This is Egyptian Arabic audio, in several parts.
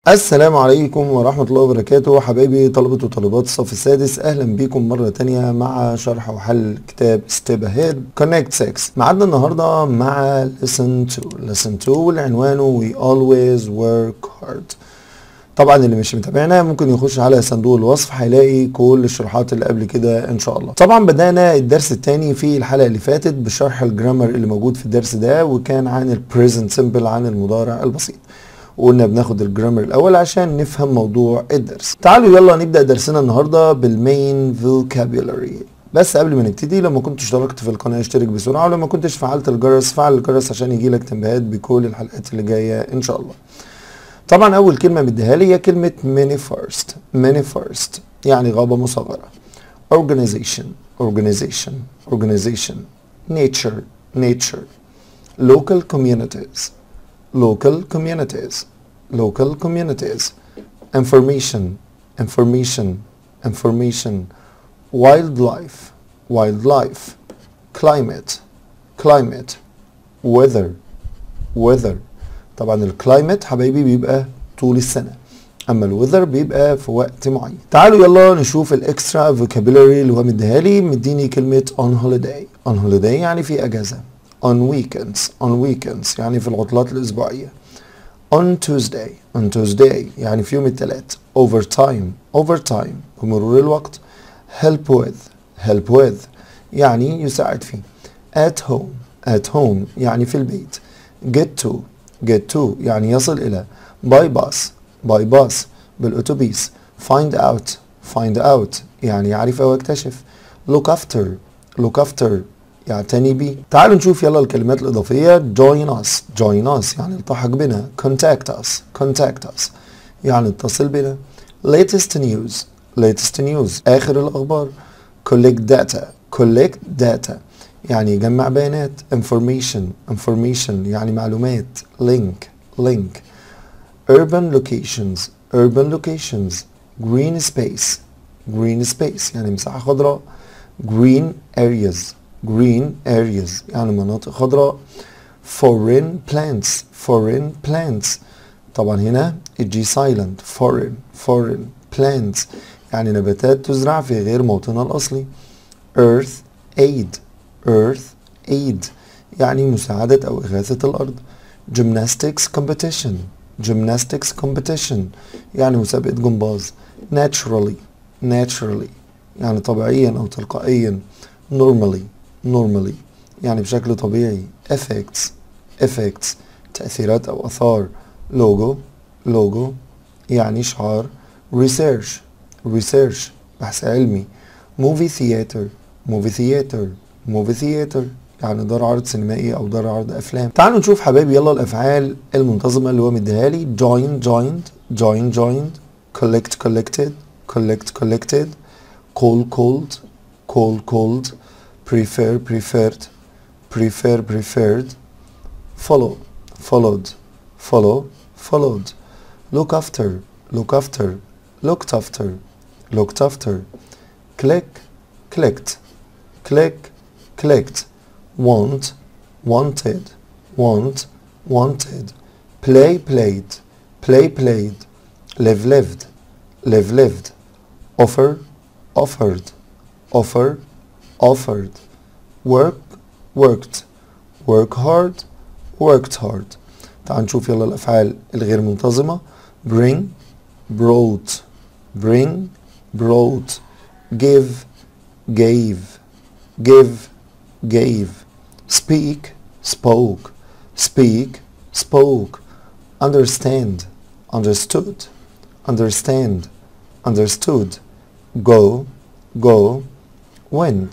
السلام عليكم ورحمة الله وبركاته حبايبي طلبة وطالبات الصف السادس أهلا بيكم مرة تانية مع شرح وحل كتاب ستيب أهيد كونكت 6 معادنا النهاردة مع lesson 2 lesson 2 واللي عنوانه we always work hard طبعا اللي مش متابعنا ممكن يخش على صندوق الوصف هيلاقي كل الشروحات اللي قبل كده ان شاء الله طبعا بدأنا الدرس الثاني في الحلقة اللي فاتت بشرح الجرامر اللي موجود في الدرس ده وكان عن البريزنت سيمبل عن المضارع البسيط وقلنا بناخد الجرامر الاول عشان نفهم موضوع الدرس تعالوا يلا نبدا درسنا النهارده بالمين فوكابيولاري بس قبل ما نبتدي لما كنت اشتركت في القناه اشترك بسرعه ولما كنتش فعلت الجرس فعل الجرس عشان يجيلك تنبيهات بكل الحلقات اللي جايه ان شاء الله طبعا اول كلمه مديها لي هي كلمه many first many first يعني غابه مصغره organization organization organization nature nature local communities local communities local communities information information information wildlife wildlife climate climate weather weather طبعا الكلايمت حبايبي بيبقى طول السنه اما الويذر بيبقى في وقت معين تعالوا يلا نشوف الاكسترا فوكابولاري اللي هو مديها لي مديني كلمه on holiday on holiday يعني في اجازه on weekends on weekends يعني في العطلات الاسبوعيه on Tuesday on Tuesday يعني في يوم الثلاث overtime overtime بمرور الوقت help with help with يعني يساعد فيه at home at home يعني في البيت get to get to يعني يصل إلى by bus by bus بالأتوبيس find out find out يعني يعرف أو يكتشف look after look after يعتني بيه تعالوا نشوف يلا الكلمات الإضافية join us join us يعني التحق بنا contact us contact us يعني اتصل بنا latest news latest news آخر الأخبار collect data collect data يعني يجمع بيانات information information يعني معلومات link link urban locations urban locations green space green space يعني مساحة خضراء green areas green areas يعني مناطق خضراء foreign plants foreign plants طبعا هنا الجي silent foreign foreign plants يعني نباتات تزرع في غير موطنها الأصلي earth aid earth aid يعني مساعدة أو إغاثة الأرض gymnastics competition gymnastics competition يعني مسابقة جمباز naturally naturally يعني طبيعيا أو تلقائيا normally normally يعني بشكل طبيعي effects effects تأثيرات أو أثار logo logo يعني شعار research research بحث علمي movie theater movie theater movie theater يعني دار عرض سينمائي او دار عرض افلام تعالوا نشوف حبايبي يلا الافعال المنتظمه اللي هو مديها لي join joined join joined collect collected collect collected call called call called prefer preferred prefer preferred follow followed follow followed look after look after looked after looked after click clicked click clicked want wanted want wanted play played play played live lived live lived offer offered offer offered work worked work hard worked hard تعال نشوف يلا الافعال الغير منتظمه bring brought bring brought give gave give gave speak spoke speak spoke understand understood understand understood go go went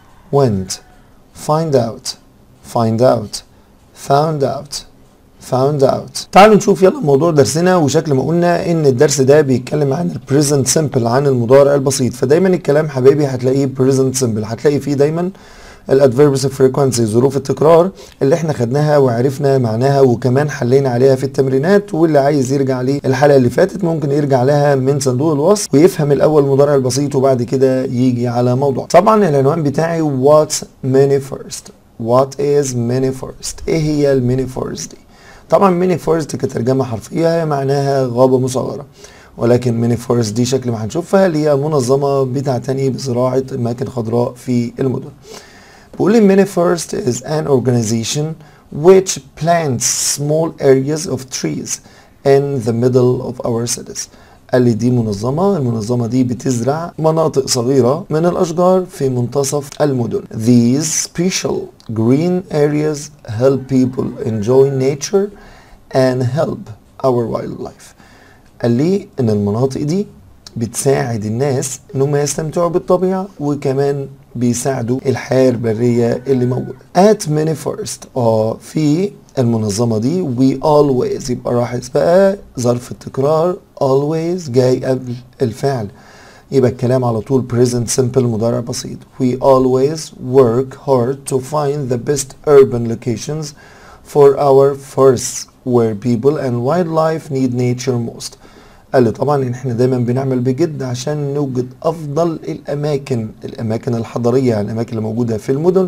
went find out find out found out found out تعالوا نشوف يلا موضوع درسنا وشكل ما قلنا ان الدرس ده بيتكلم عن البريزنت سمبل عن المضارع البسيط فدايما الكلام حبايبي هتلاقيه بريزنت سمبل هتلاقي فيه دايما الادفيربس فريكوانسي ظروف التكرار اللي احنا خدناها وعرفنا معناها وكمان حلينا عليها في التمرينات واللي عايز يرجع ليه الحلقه اللي فاتت ممكن يرجع لها من صندوق الوصف ويفهم الاول المضارع البسيط وبعد كده يجي على موضوع طبعا العنوان بتاعي what's many first what is many first ايه هي الميني فورست دي طبعا ميني فورست كترجمة حرفية هي معناها غابة مصغرة ولكن ميني فورست دي شكل ما هنشوفها اللي هي منظمة بتعتني بزراعة أماكن خضراء في المدن بيقول لي mini forest is an organization which plants small areas of trees in the middle of our cities قال لي دي منظمة المنظمة دي بتزرع مناطق صغيرة من الأشجار في منتصف المدن These special green areas help people enjoy nature and help our wildlife قال لي ان المناطق دي بتساعد الناس انهم يستمتعوا بالطبيعة وكمان بيساعدوا الحياة البرية اللي موجودة at many forest اه في المنظمة دي we always يبقى لاحظ بقى ظرف التكرار always جاي قبل الفعل يبقى الكلام على طول present simple مضارع بسيط we always work hard to find the best urban locations for our forests where people and wildlife need nature most قال لي طبعا ان احنا دايما بنعمل بجد عشان نوجد افضل الاماكن الاماكن الحضريه يعني الاماكن اللي موجوده في المدن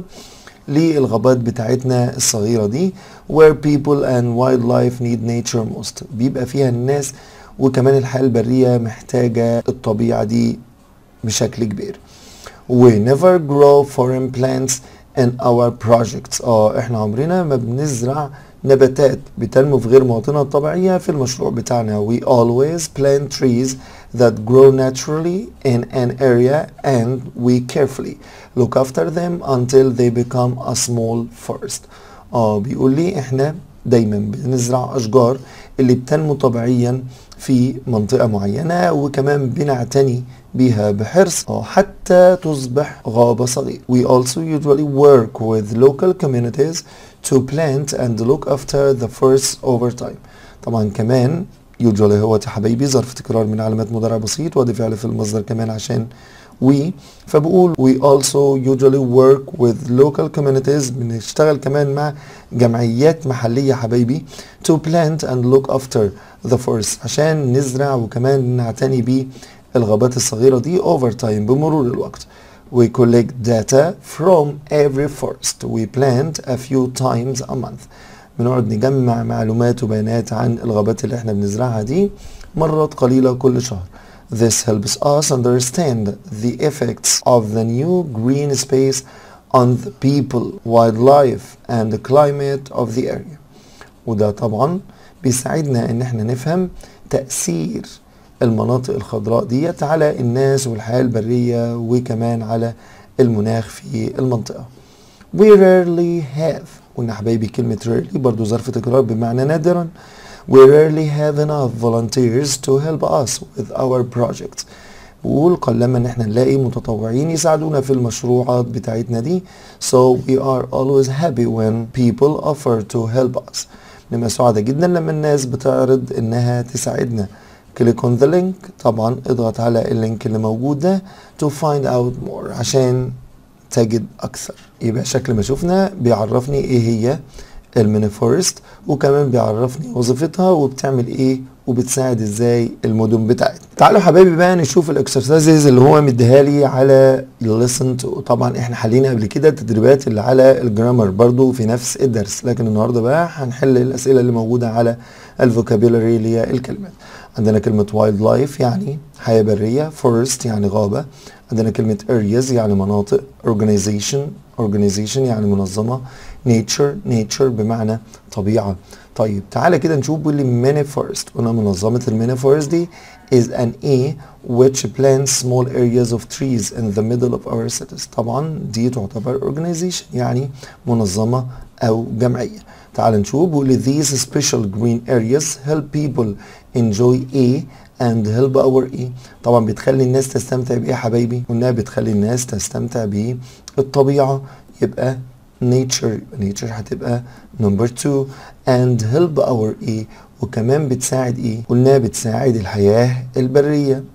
للغابات بتاعتنا الصغيره دي where people and wildlife need nature most بيبقى فيها الناس وكمان الحياه البريه محتاجه الطبيعه دي بشكل كبير we never grow foreign plants in our projects اه احنا عمرنا ما بنزرع نباتات بتنمو في غير مواطنها الطبيعية في المشروع بتاعنا we always plant trees that grow naturally in an area and we carefully look after them until they become a small forest اه بيقول لي احنا دايما بنزرع اشجار اللي بتنمو طبيعيا في منطقة معينة وكمان بنعتني بيها بحرص حتى تصبح غابة صغيرة. We also usually work with local communities to plant and look after the forests over time. طبعا كمان usually هو يا حبايبي ظرف تكرار من علامات مضارع بسيط وادي فعل في المصدر كمان عشان we فبقول we also usually work with local communities بنشتغل كمان مع جمعيات محلية حبايبي to plant and look after the forest عشان نزرع وكمان نعتني بيه الغابات الصغيرة دي over time بمرور الوقت we collect data from every forest we plant a few times a month بنقعد نجمع معلومات وبيانات عن الغابات اللي احنا بنزرعها دي مرات قليلة كل شهر This helps us understand the effects of the new green space on the people, wildlife and the climate of the area. وده طبعا بيساعدنا ان احنا نفهم تأثير المناطق الخضراء ديت على الناس والحياة البرية وكمان على المناخ في المنطقة. We rarely have قلنا حبايبي كلمة rarely برضو ظرف تكرار بمعنى نادرا. We rarely have enough volunteers to help us with our projects. بقول قلما ان احنا نلاقي متطوعين يساعدونا في المشروعات بتاعتنا دي. So we are always happy when people offer to help us. نبقى سعداء جدا لما الناس بتعرض انها تساعدنا. click on the link طبعا اضغط على اللينك اللي موجود ده to find out more عشان تجد اكثر يبقى شكل ما شفنا بيعرفني ايه هي الميني فورست وكمان بيعرفني وظيفتها وبتعمل ايه وبتساعد ازاي المدن بتاعتنا تعالوا حبايبي بقى نشوف الاكسرسايزز اللي هو مديها لي على الليسن طبعا احنا حلينا قبل كده التدريبات اللي على الجرامر برضو في نفس الدرس لكن النهارده بقى هنحل الاسئله اللي موجوده على الفوكابيولاري اللي هي الكلمات عندنا كلمة وايلد لايف يعني حياة برية فورست يعني غابة عندنا كلمة areas يعني مناطق organization organization يعني منظمة nature nature بمعنى طبيعة طيب تعالى كده نشوف بيقول لي mini forest قلنا منظمة الميني فورست دي is an A which plants small areas of trees in the middle of our cities طبعا دي تعتبر organization يعني منظمة أو جمعية تعال نشوف بيقول لي these special green areas help people enjoy A and help our E طبعا بتخلي الناس تستمتع بإيه يا حبايبي؟ قلنا بتخلي الناس تستمتع بالطبيعة يبقى nature nature هتبقى number two and help our E وكمان بتساعد ايه؟ قلنا بتساعد الحياة البرية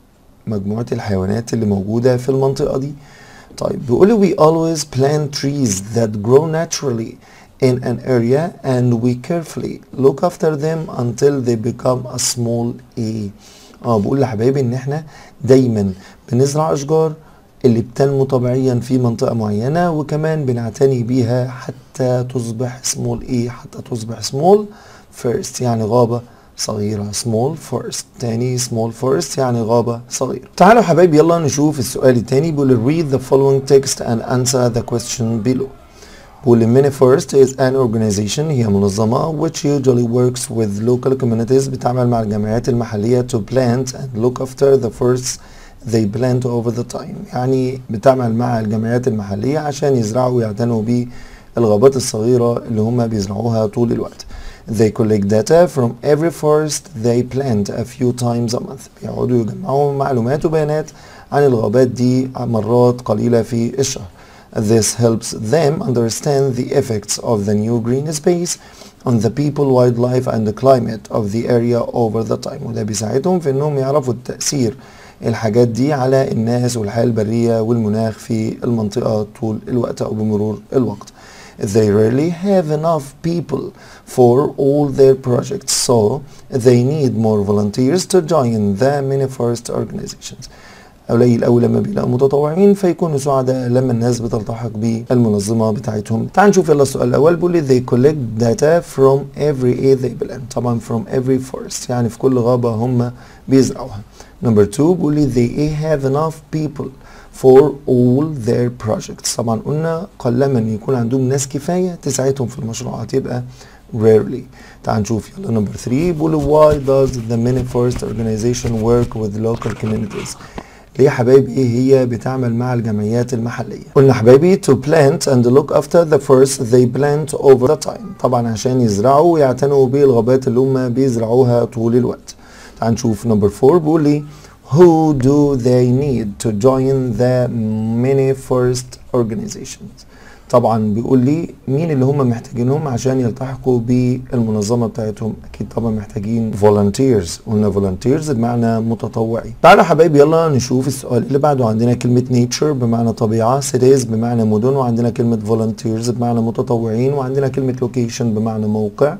مجموعة الحيوانات اللي موجودة في المنطقة دي طيب بيقول لي we always plant trees that grow naturally in an area and we carefully look after them until they become a small A اه بقول لحبايبي ان احنا دايما بنزرع اشجار اللي بتنمو طبيعيا في منطقة معينة وكمان بنعتني بيها حتى تصبح سمول ايه حتى تصبح سمول first يعني غابة صغيرة small forest تاني small forest يعني غابة صغيرة تعالوا حبايبي يلا نشوف السؤال التاني بيقول read the following text and answer the question below بيقول mini forest is an organization هي منظمة which usually works with local communities بتعمل مع الجمعيات المحلية to plant and look after the forests they plant over the time يعني بتعمل مع الجمعيات المحلية عشان يزرعوا ويعتنوا بالغابات الصغيرة اللي هم بيزرعوها طول الوقت They collect data from every forest they plant a few times a month بيقعدوا يجمعوا معلومات وبيانات عن الغابات دي مرات قليلة في الشهر This helps them understand the effects of the new green space on the people, wildlife and the climate of the area over the time وده بيساعدهم في انهم يعرفوا التأثير الحاجات دي على الناس والحياة البرية والمناخ في المنطقة طول الوقت أو بمرور الوقت. They rarely have enough people for all their projects so they need more volunteers to join the many forest organizations. قليل قوي لما بيلاقوا متطوعين فيكونوا سعداء لما الناس بتلتحق بالمنظمه بتاعتهم تعال نشوف يلا السؤال الاول بيقول لي they collect data from every a they plant طبعا from every forest يعني في كل غابه هم بيزرعوها نمبر 2 بيقول لي they have enough people for all their projects طبعا قلنا قلما يكون عندهم ناس كفايه تساعدهم في المشروعات يبقى rarely تعال نشوف يلا نمبر 3 بيقول why does the mini forest organization work with local communities ليه يا حبايبي هي بتعمل مع الجمعيات المحلية قلنا حبايبي to plant and look after the forests they plant over the time طبعا عشان يزرعوا ويعتنوا بالغابات اللي هم بيزرعوها طول الوقت تعال نشوف نمبر 4 بيقول لي who do they need to join the many forest organizations طبعا بيقول لي مين اللي هم محتاجينهم عشان يلتحقوا بالمنظمه بتاعتهم اكيد طبعا محتاجين volunteers قلنا volunteers بمعنى متطوعي تعالوا يا حبايبي يلا نشوف السؤال اللي بعده عندنا كلمه nature بمعنى طبيعه cities بمعنى مدن وعندنا كلمه volunteers بمعنى متطوعين وعندنا كلمه location بمعنى موقع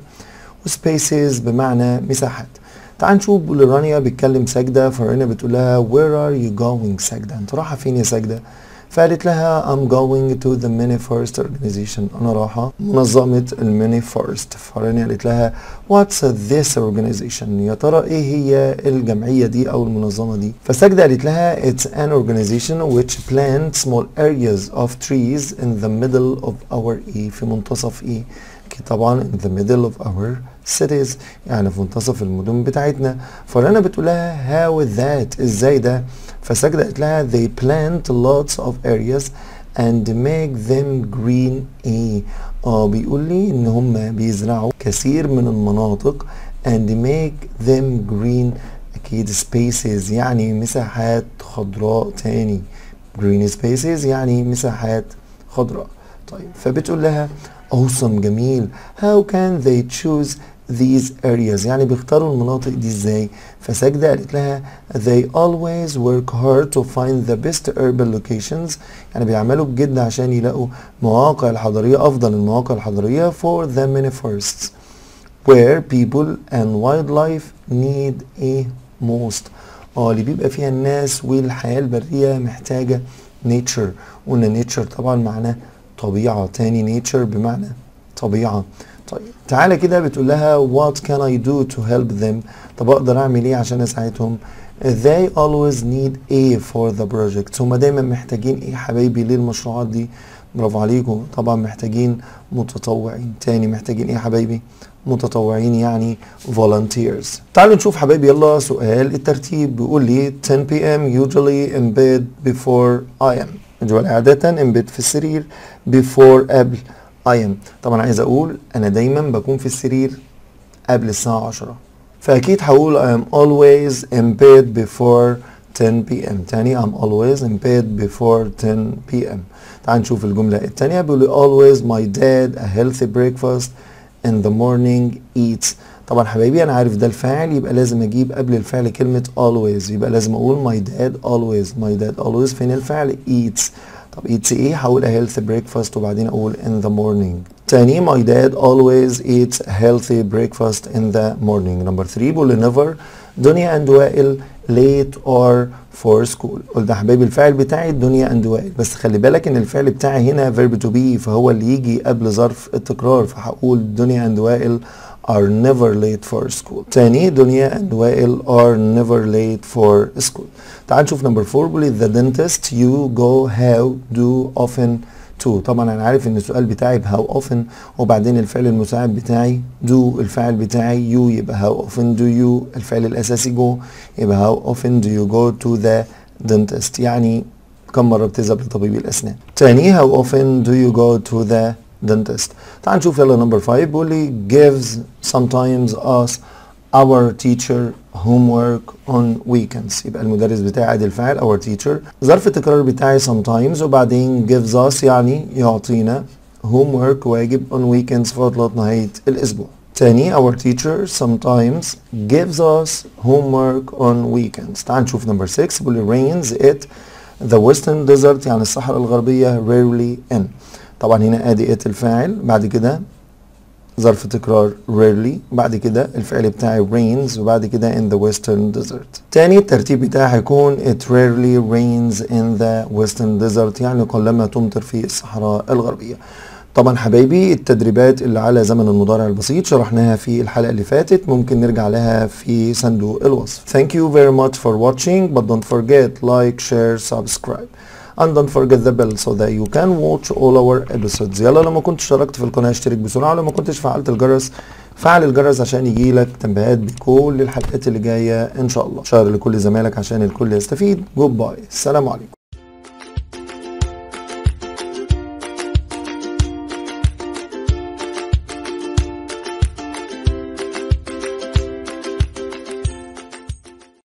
وسبيسز بمعنى مساحات تعال نشوف بيقول رانيا بتكلم ساجده فرانيا بتقول لها where are you going ساجده انت رايحه فين يا ساجده فقالت لها I'm going to the mini forest organization أنا رايحة منظمة الميني فورست فرانيا قالت لها What's this organization يا ترى إيه هي الجمعية دي أو المنظمة دي فساجدة قالت لها It's an organization which plants small areas of trees in the middle of our E في منتصف E طبعا in the middle of our cities يعني في منتصف المدن بتاعتنا فرنا بتقول لها how is that ازاي ده فساجدة قالت لها they plant lots of areas and make them green ايه اه بيقول لي ان هم بيزرعوا كثير من المناطق and make them green اكيد spaces يعني مساحات خضراء تاني green spaces يعني مساحات خضراء طيب فبتقول لها awesome جميل how can they choose these areas يعني بيختاروا المناطق دي ازاي فساجدة قالت لها they always work hard to find the best urban locations يعني بيعملوا بجد عشان يلاقوا مواقع الحضرية أفضل المواقع الحضرية for the many forests where people and wildlife need a most اه اللي بيبقى فيها الناس والحياة البرية محتاجة nature قلنا nature طبعا معناه طبيعة تاني nature بمعنى طبيعة طيب تعالى كده بتقول لها what can I do to help them طب اقدر اعمل ايه عشان اساعدهم they always need a for the project هما دايما محتاجين ايه حبايبي للمشروعات دي برافو عليكم طبعا محتاجين متطوعين تاني محتاجين ايه حبايبي متطوعين يعني volunteers تعالوا نشوف حبايبي يلا سؤال الترتيب بيقول لي 10 p.m. usually in bed before I am جوال عادة in bed في السرير before قبل I am طبعا عايز اقول انا دايما بكون في السرير قبل الساعة 10 فاكيد هقول I am always in bed before 10 p.m. تاني I'm always in bed before 10 p.m. تعال نشوف الجملة التانية بيقول always my dad a healthy breakfast in the morning eats طبعا حبايبي انا عارف ده الفاعل يبقى لازم اجيب قبل الفعل كلمة always يبقى لازم اقول my dad always my dad always فين الفعل eats طب eats ايه هقول a healthy breakfast وبعدين اقول in the morning تاني my dad always eats a healthy breakfast in the morning number 3 بقول never دنيا and وائل late or for school قلت يا حبايبي الفعل بتاعي دنيا and وائل بس خلي بالك ان الفعل بتاعي هنا verb to be فهو اللي يجي قبل ظرف التكرار فهقول دنيا and وائل are never late for school تاني دنيا and وائل are never late for school تعال نشوف نمبر 4 بيقول the dentist you go how do often to طبعا انا عارف ان السؤال بتاعي بهاو often وبعدين الفعل المساعد بتاعي do الفعل بتاعي you يبقى how often do you الفعل الاساسي go يبقى how often do you go to the dentist يعني كم مرة بتذهب لطبيب الأسنان تاني how often do you go to the dentist تعال نشوف يلا نمبر 5 بيقول لي gives sometimes us our teacher homework on weekends يبقى المدرس بتاعي ادي الفاعل our teacher ظرف التكرار بتاعي sometimes وبعدين gives us يعني يعطينا homework واجب on weekends في عطلات نهاية الأسبوع تاني our teacher sometimes gives us homework on weekends تعال نشوف نمبر 6 بيقول لي rains it the western desert يعني الصحراء الغربية rarely in طبعا هنا ادي it الفاعل بعد كده ظرف تكرار rarely بعد كده الفعل بتاعي rains وبعد كده in the western desert تاني الترتيب بتاعي هيكون it rarely rains in the western desert يعني قلما تمطر في الصحراء الغربية طبعا حبايبي التدريبات اللي على زمن المضارع البسيط شرحناها في الحلقة اللي فاتت ممكن نرجع لها في صندوق الوصف Thank you very much for watching but don't forget like share subscribe and don't forget the bell so that you can watch all our episodes يلا لما كنت اشتركت في القناة اشترك بسرعة ولما كنتش فعلت الجرس فعل الجرس عشان يجيلك تنبيهات بكل الحلقات اللي جاية ان شاء الله شير لكل زمايلك عشان الكل يستفيد جود باي السلام عليكم